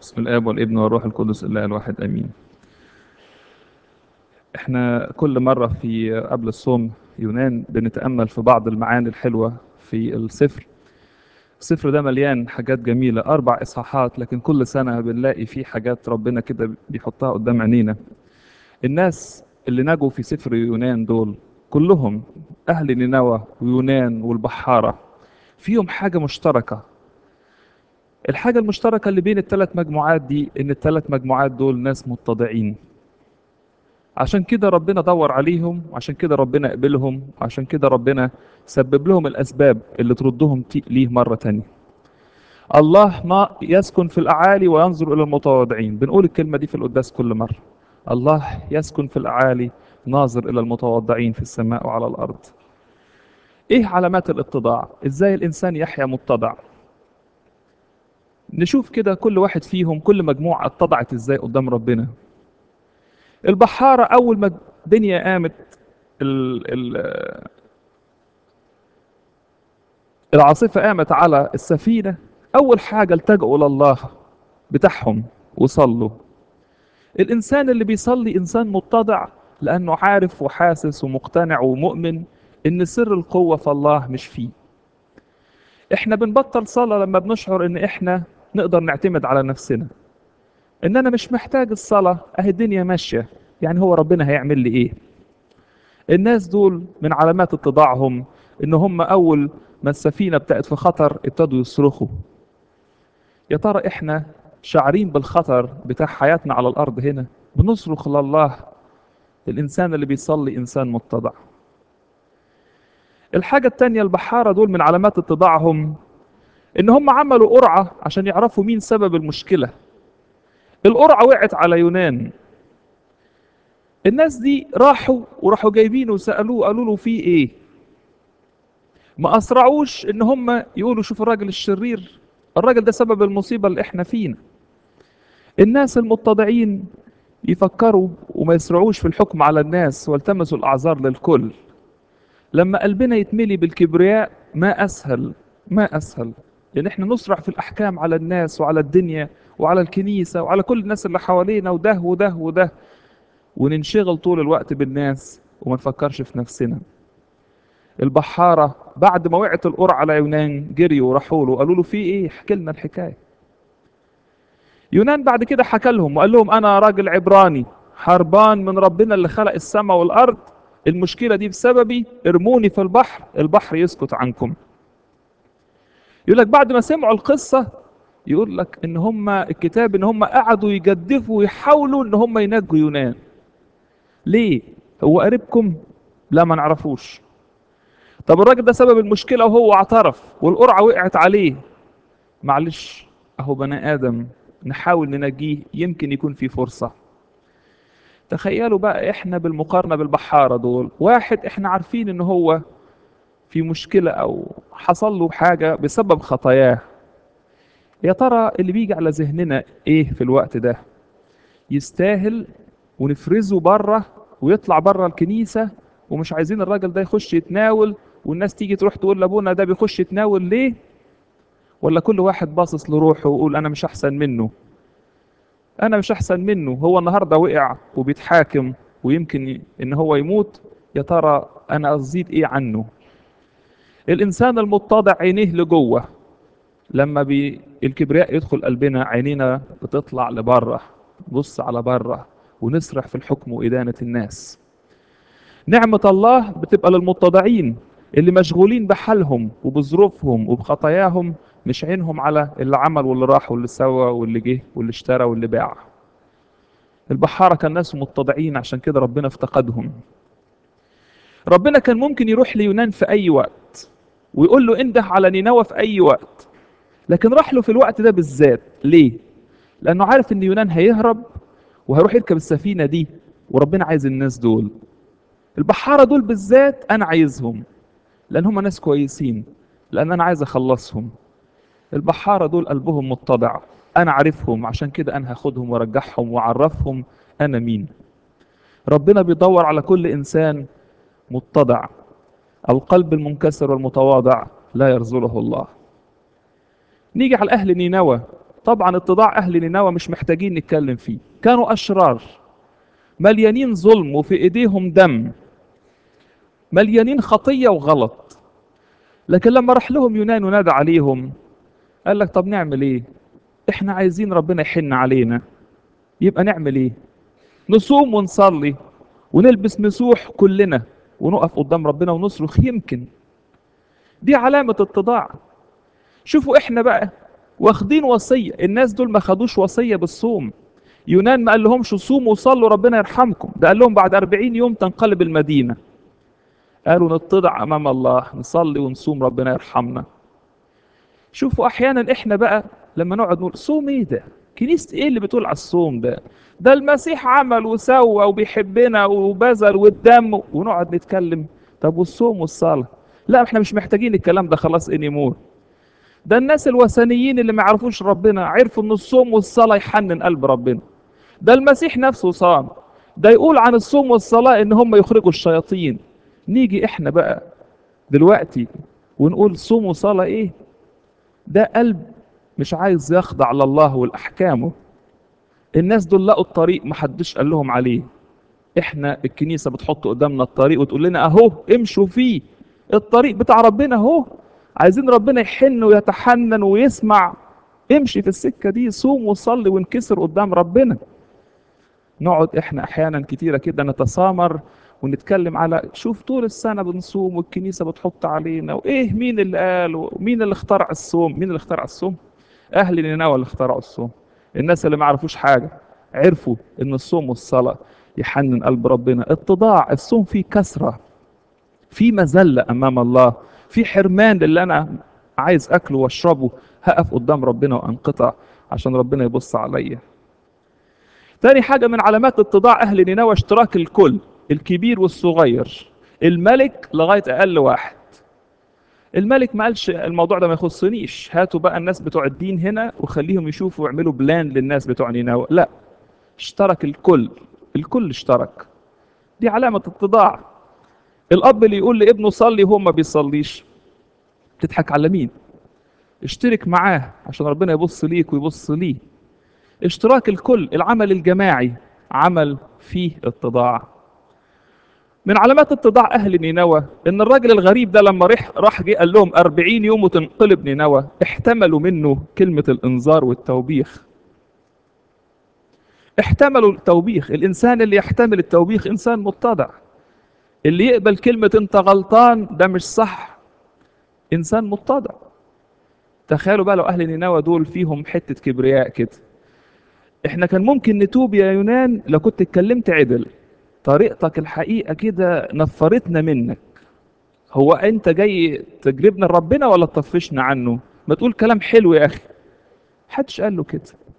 بسم الاب والابن والروح القدس الاله الواحد امين احنا كل مره في قبل الصوم يونان بنتامل في بعض المعاني الحلوه في السفر السفر ده مليان حاجات جميله اربع اصحاحات لكن كل سنه بنلاقي فيه حاجات ربنا كده بيحطها قدام عينينا الناس اللي نجوا في سفر يونان دول كلهم اهل نينوى ويونان والبحاره فيهم حاجه مشتركه الحاجة المشتركة اللي بين الثلاث مجموعات دي إن الثلاث مجموعات دول ناس متضعين عشان كده ربنا دور عليهم وعشان كده ربنا قبلهم وعشان كده ربنا سبب لهم الأسباب اللي تردهم تي- ليه مرة تانية الله ما يسكن في الأعالي وينظر إلى المتواضعين بنقول الكلمة دي في القداس كل مرة الله يسكن في الأعالي ناظر إلى المتواضعين في السماء وعلى الأرض إيه علامات الاتضاع؟ إزاي الإنسان يحيا متضع؟ نشوف كده كل واحد فيهم كل مجموعة اتضعت ازاي قدام ربنا البحارة أول ما الدنيا قامت ال ال العاصفة قامت على السفينة أول حاجة التجأوا إلى الله بتاعهم وصلوا الإنسان اللي بيصلي إنسان متضع لأنه عارف وحاسس ومقتنع ومؤمن إن سر القوة في الله مش فيه احنا بنبطل صلاة لما بنشعر ان احنا نقدر نعتمد على نفسنا ان انا مش محتاج الصلاة اهي الدنيا ماشية يعني هو ربنا هيعمل لي ايه الناس دول من علامات اتضاعهم ان هم اول ما السفينة بتاعت في خطر ابتدوا يصرخوا يا ترى احنا شاعرين بالخطر بتاع حياتنا على الارض هنا بنصرخ لله الانسان اللي بيصلي انسان متضع الحاجة التانية البحارة دول من علامات اتضاعهم ان هم عملوا قرعة عشان يعرفوا مين سبب المشكلة القرعة وقعت على يونان الناس دي راحوا وراحوا جايبينه وسألوه قالوا له في ايه ما اسرعوش ان هم يقولوا شوف الراجل الشرير الراجل ده سبب المصيبة اللي احنا فينا الناس المتضعين يفكروا وما يسرعوش في الحكم على الناس والتمسوا الاعذار للكل لما قلبنا يتملي بالكبرياء ما اسهل ما اسهل لان احنا نسرع في الاحكام على الناس وعلى الدنيا وعلى الكنيسه وعلى كل الناس اللي حوالينا وده وده وده وننشغل طول الوقت بالناس وما نفكرش في نفسنا البحاره بعد ما وقعت القرعه على يونان جريوا وراحوا له قالوا له في ايه احكي لنا الحكايه يونان بعد كده حكى لهم وقال لهم انا راجل عبراني هربان من ربنا اللي خلق السماء والارض المشكله دي بسببي ارموني في البحر البحر يسكت عنكم يقول لك بعد ما سمعوا القصه يقول لك ان هم الكتاب ان هم قعدوا يجدفوا ويحاولوا ان هم ينجوا يونان ليه هو قريبكم لا ما نعرفوش طب الراجل ده سبب المشكله وهو اعترف والقرعه وقعت عليه معلش اهو بني ادم نحاول ننجيه يمكن يكون في فرصه تخيلوا بقى احنا بالمقارنه بالبحاره دول واحد احنا عارفين ان هو في مشكله او حصل له حاجه بسبب خطاياه يا ترى اللي بيجي على ذهننا ايه في الوقت ده يستاهل ونفرزه بره ويطلع بره الكنيسه ومش عايزين الراجل ده يخش يتناول والناس تيجي تروح تقول لابونا ده بيخش يتناول ليه ولا كل واحد باصص لروحه ويقول انا مش احسن منه انا مش احسن منه هو النهارده وقع وبيتحاكم ويمكن ي- ان هو يموت يا ترى انا ازيد ايه عنه الانسان المتضع عينيه لجوه لما بي الكبرياء يدخل قلبنا عينينا بتطلع لبره بص على بره ونسرح في الحكم وإدانة الناس نعمة الله بتبقى للمتضعين اللي مشغولين بحالهم وبظروفهم وبخطاياهم مش عينهم على اللي عمل واللي راح واللي سوى واللي جه واللي اشترى واللي باع البحارة كان ناس متضعين عشان كده ربنا افتقدهم ربنا كان ممكن يروح ليونان في أي وقت ويقول له انده على نينوى في أي وقت لكن راح له في الوقت ده بالذات ليه؟ لأنه عارف إن يونان هيهرب وهيروح يركب السفينة دي وربنا عايز الناس دول البحارة دول بالذات أنا عايزهم لأن هم ناس كويسين لأن أنا عايز أخلصهم البحارة دول قلبهم متضع أنا عارفهم عشان كده أنا هاخدهم وأرجعهم وأعرفهم أنا مين ربنا بيدور على كل إنسان متضع القلب المنكسر والمتواضع لا يرزله الله نيجي على أهل نينوى طبعا اتضاع اهل نينوى مش محتاجين نتكلم فيه كانوا اشرار مليانين ظلم وفي ايديهم دم مليانين خطيه وغلط لكن لما راح لهم يونان ونادى عليهم قال لك طب نعمل ايه احنا عايزين ربنا يحن علينا يبقى نعمل ايه نصوم ونصلي ونلبس مسوح كلنا ونقف قدام ربنا ونصرخ يمكن دي علامة اتضاع شوفوا احنا بقى واخدين وصية الناس دول ما خدوش وصية بالصوم يونان ما قال لهمش صوموا وصلوا ربنا يرحمكم ده قال لهم بعد أربعين يوم تنقلب المدينة قالوا نتضع أمام الله نصلي ونصوم ربنا يرحمنا شوفوا أحيانا إحنا بقى لما نقعد نقول صوم إيه ده كنيسة إيه اللي بتقول على الصوم ده ده المسيح عمل وسوى وبيحبنا وبذل والدم ونقعد نتكلم طب والصوم والصلاة لا احنا مش محتاجين الكلام ده خلاص انيمور ده الناس الوثنيين اللي ما يعرفوش ربنا عرفوا ان الصوم والصلاة يحنن قلب ربنا ده المسيح نفسه صام ده يقول عن الصوم والصلاة ان هم يخرجوا الشياطين نيجي احنا بقى دلوقتي ونقول صوم وصلاة ايه ده قلب مش عايز يخضع لله والأحكامه الناس دول لقوا الطريق محدش قال لهم عليه احنا الكنيسة بتحط قدامنا الطريق وتقول لنا اهو امشوا فيه الطريق بتاع ربنا اهو عايزين ربنا يحن ويتحنن ويسمع امشي في السكة دي صوم وصلي وانكسر قدام ربنا نقعد احنا احيانا كتيرة كده نتسامر ونتكلم على شوف طول السنة بنصوم والكنيسة بتحط علينا وايه مين اللي قال ومين اللي اخترع الصوم مين اللي اخترع الصوم اهل نينوى اللي اخترعوا الصوم الناس اللي ما عرفوش حاجة عرفوا ان الصوم والصلاة يحنن قلب ربنا اتضاع الصوم فيه كسرة في مذلة امام الله في حرمان اللي انا عايز اكله واشربه هقف قدام ربنا وانقطع عشان ربنا يبص عليا تاني حاجة من علامات اتضاع اهل نينوى اشتراك الكل الكبير والصغير الملك لغاية اقل واحد الملك ما قالش الموضوع ده ما يخصنيش هاتوا بقى الناس بتوع الدين هنا وخليهم يشوفوا ويعملوا بلان للناس بتوع نينوى لا اشترك الكل الكل اشترك دي علامة اتضاع الاب اللي يقول لابنه صلي وهو ما بيصليش تضحك على مين اشترك معاه عشان ربنا يبص ليك ويبص ليه اشتراك الكل العمل الجماعي عمل فيه اتضاع من علامات اتضاع اهل نينوى ان الراجل الغريب ده لما راح راح جه قال لهم 40 يوم وتنقلب نينوى احتملوا منه كلمه الانذار والتوبيخ احتملوا التوبيخ الانسان اللي يحتمل التوبيخ انسان متضع اللي يقبل كلمه انت غلطان ده مش صح انسان متضع تخيلوا بقى لو اهل نينوى دول فيهم حته كبرياء كده احنا كان ممكن نتوب يا يونان لو كنت اتكلمت عدل طريقتك الحقيقة كده نفرتنا منك هو انت جاي تجربنا لربنا ولا تطفشنا عنه ما تقول كلام حلو يا اخي حدش قال له كده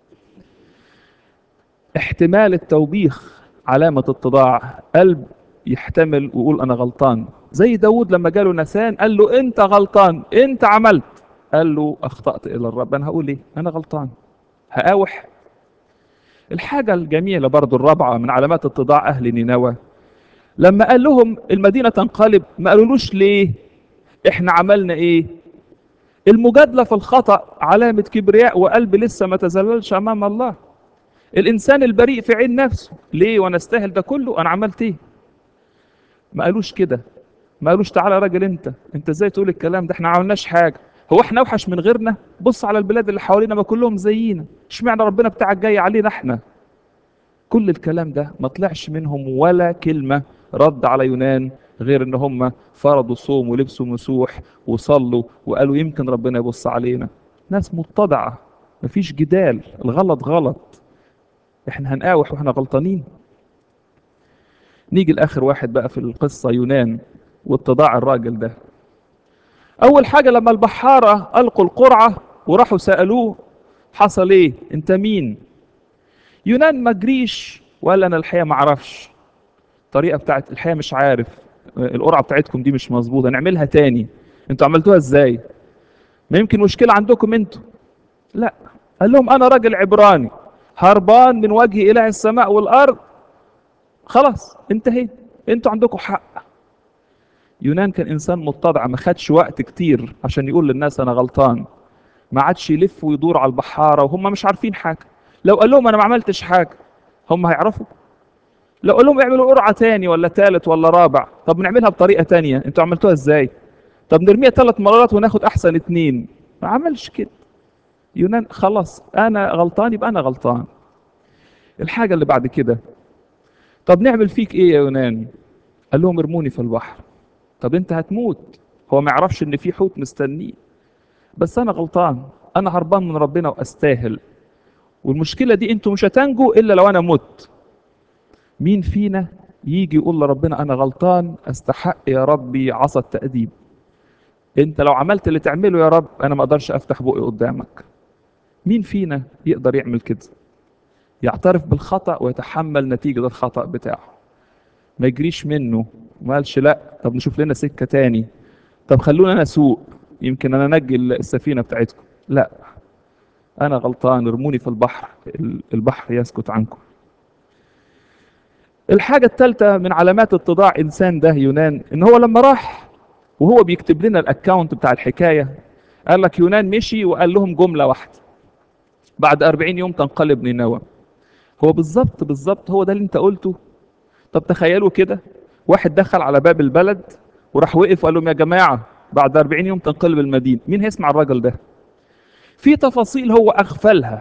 احتمال التوبيخ علامة اتضاع قلب يحتمل ويقول انا غلطان زي داود لما جاله نسان قال له انت غلطان انت عملت قال له اخطأت الى الرب انا هقول ايه انا غلطان هقاوح الحاجة الجميلة برضو الرابعة من علامات اتضاع أهل نينوى لما قال لهم المدينة تنقلب ما قالولوش ليه احنا عملنا ايه المجادلة في الخطأ علامة كبرياء وقلب لسه ما تزللش أمام الله الإنسان البريء في عين نفسه ليه وأنا استاهل ده كله أنا عملت ايه ما قالوش كده ما قالوش تعالى يا راجل انت انت ازاي تقول الكلام ده احنا ما عملناش حاجه هو احنا اوحش من غيرنا بص على البلاد اللي حوالينا ما كلهم زينا اشمعنى ربنا بتاعك جاي علينا احنا كل الكلام ده ما طلعش منهم ولا كلمة رد على يونان غير ان هم فرضوا صوم ولبسوا مسوح وصلوا وقالوا يمكن ربنا يبص علينا ناس متضعة مفيش جدال الغلط غلط احنا هنقاوح واحنا غلطانين نيجي لاخر واحد بقى في القصة يونان واتضاع الراجل ده اول حاجه لما البحاره القوا القرعه وراحوا سالوه حصل ايه انت مين يونان ما جريش ولا انا الحقيقه ما اعرفش الطريقه بتاعت الحقيقه مش عارف القرعه بتاعتكم دي مش مظبوطه نعملها تاني انتوا عملتوها ازاي ما يمكن مشكله عندكم انتوا لا قال لهم انا راجل عبراني هربان من وجه اله السماء والارض خلاص انتهيت انتوا عندكم حق يونان كان انسان متضع ما خدش وقت كتير عشان يقول للناس انا غلطان ما عادش يلف ويدور على البحاره وهم مش عارفين حاجه لو قال لهم انا ما عملتش حاجه هم هيعرفوا لو قال لهم اعملوا قرعه تاني ولا تالت ولا رابع طب نعملها بطريقه تانية انتوا عملتوها ازاي طب نرميها ثلاث مرات وناخد احسن اتنين ما عملش كده يونان خلاص انا غلطان يبقى انا غلطان الحاجه اللي بعد كده طب نعمل فيك ايه يا يونان قال لهم ارموني في البحر طب انت هتموت هو ما يعرفش ان في حوت مستنيه بس انا غلطان انا هربان من ربنا واستاهل والمشكله دي انتوا مش هتنجوا الا لو انا مت مين فينا يجي يقول لربنا انا غلطان استحق يا ربي عصا التأديب انت لو عملت اللي تعمله يا رب انا ما اقدرش افتح بقي قدامك مين فينا يقدر يعمل كده يعترف بالخطأ ويتحمل نتيجة الخطأ بتاعه ما يجريش منه ما قالش لا طب نشوف لنا سكة تاني طب خلونا انا اسوق يمكن انا انجي السفينة بتاعتكم لا انا غلطان ارموني في البحر البحر يسكت عنكم الحاجة الثالثة من علامات اتضاع إنسان ده يونان إن هو لما راح وهو بيكتب لنا الأكاونت بتاع الحكاية قال لك يونان مشي وقال لهم جملة واحدة بعد أربعين يوم تنقلب نينوى هو بالظبط بالظبط هو ده اللي أنت قلته طب تخيلوا كده واحد دخل على باب البلد وراح وقف وقال لهم يا جماعة بعد أربعين يوم تنقلب المدينة مين هيسمع الراجل ده في تفاصيل هو أغفلها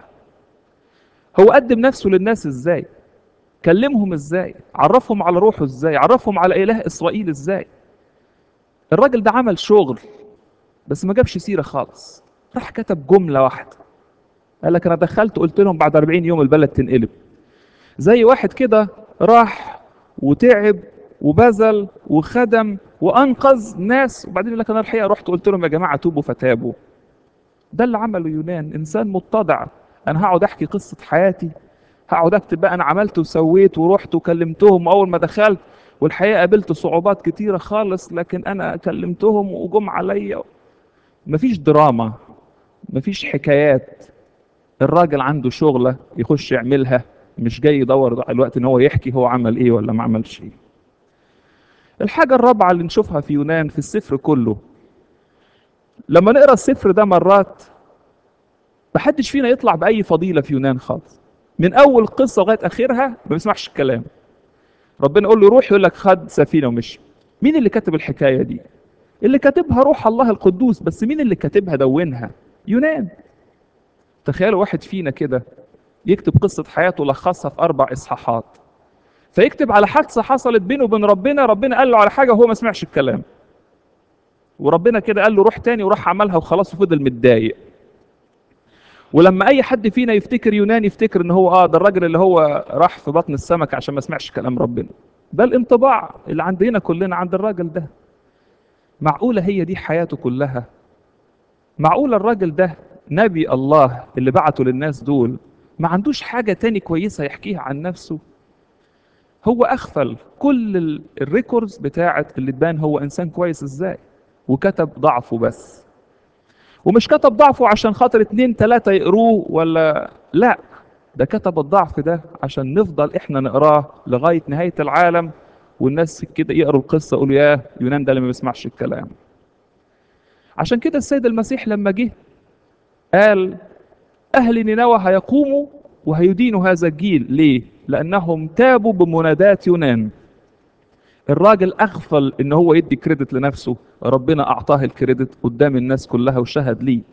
هو قدم نفسه للناس إزاي كلمهم ازاي عرفهم على روحه ازاي عرفهم على اله اسرائيل ازاي الراجل ده عمل شغل بس ما جابش سيره خالص راح كتب جمله واحده قال لك انا دخلت قلت لهم بعد 40 يوم البلد تنقلب زي واحد كده راح وتعب وبذل وخدم وانقذ ناس وبعدين يقول لك انا الحقيقه رحت قلت لهم يا جماعه توبوا فتابوا ده اللي عمله يونان انسان متضع انا هقعد احكي قصه حياتي هقعد اكتب بقى انا عملت وسويت ورحت وكلمتهم اول ما دخلت والحقيقه قابلت صعوبات كتيره خالص لكن انا كلمتهم وجم عليا مفيش دراما مفيش حكايات الراجل عنده شغله يخش يعملها مش جاي يدور الوقت ان هو يحكي هو عمل ايه ولا ما عملش ايه الحاجه الرابعه اللي نشوفها في يونان في السفر كله لما نقرا السفر ده مرات محدش فينا يطلع باي فضيله في يونان خالص من اول قصه لغايه اخرها ما بيسمعش الكلام ربنا يقول له روح يقول لك خد سفينه ومشي مين اللي كاتب الحكايه دي اللي كاتبها روح الله القدوس بس مين اللي كاتبها دونها يونان تخيلوا واحد فينا كده يكتب قصه حياته لخصها في اربع اصحاحات فيكتب على حادثه حصلت بينه وبين ربنا ربنا قال له على حاجه وهو ما سمعش الكلام وربنا كده قال له روح تاني وراح عملها وخلاص وفضل متضايق ولما اي حد فينا يفتكر يونان يفتكر ان هو اه ده الراجل اللي هو راح في بطن السمك عشان ما سمعش كلام ربنا ده الانطباع اللي عندنا كلنا عند الراجل ده معقوله هي دي حياته كلها معقوله الراجل ده نبي الله اللي بعته للناس دول ما عندوش حاجه تاني كويسه يحكيها عن نفسه هو اغفل كل الريكوردز بتاعت اللي تبان هو انسان كويس ازاي وكتب ضعفه بس ومش كتب ضعفه عشان خاطر اتنين تلاتة يقروه ولا لا ده كتب الضعف ده عشان نفضل احنا نقراه لغاية نهاية العالم والناس كده يقروا القصة يقولوا ياه يونان ده اللي ما بيسمعش الكلام عشان كده السيد المسيح لما جه قال أهل نينوى هيقوموا وهيدينوا هذا الجيل ليه؟ لأنهم تابوا بمنادات يونان الراجل اغفل ان هو يدي كريدت لنفسه ربنا اعطاه الكريدت قدام الناس كلها وشهد ليه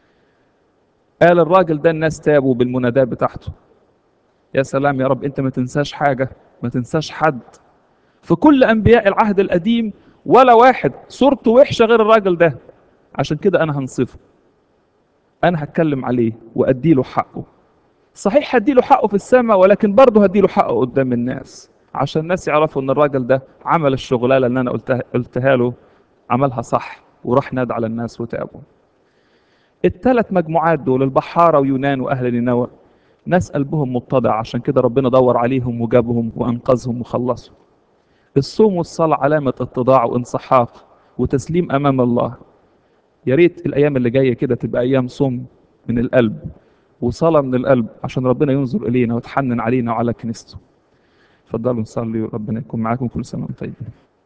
قال الراجل ده الناس تابوا بالمنادات بتاعته يا سلام يا رب انت ما تنساش حاجة ما تنساش حد في كل انبياء العهد القديم ولا واحد صورته وحشة غير الراجل ده عشان كده انا هنصفه انا هتكلم عليه وادي له حقه صحيح هدي له حقه في السماء ولكن برضه هدي له حقه قدام الناس عشان الناس يعرفوا ان الراجل ده عمل الشغلانه اللي انا قلتها قلتها له عملها صح وراح نادى على الناس وتابوا الثلاث مجموعات دول البحاره ويونان واهل نينوى ناس قلبهم متضع عشان كده ربنا دور عليهم وجابهم وانقذهم وخلصهم الصوم والصلاه علامه اتضاع وانسحاق وتسليم امام الله يا ريت الايام اللي جايه كده تبقى ايام صوم من القلب وصلاه من القلب عشان ربنا ينظر الينا ويتحنن علينا وعلى كنيسته اتفضلوا نصلي وربنا يكون معاكم كل سنه وانتم طيبين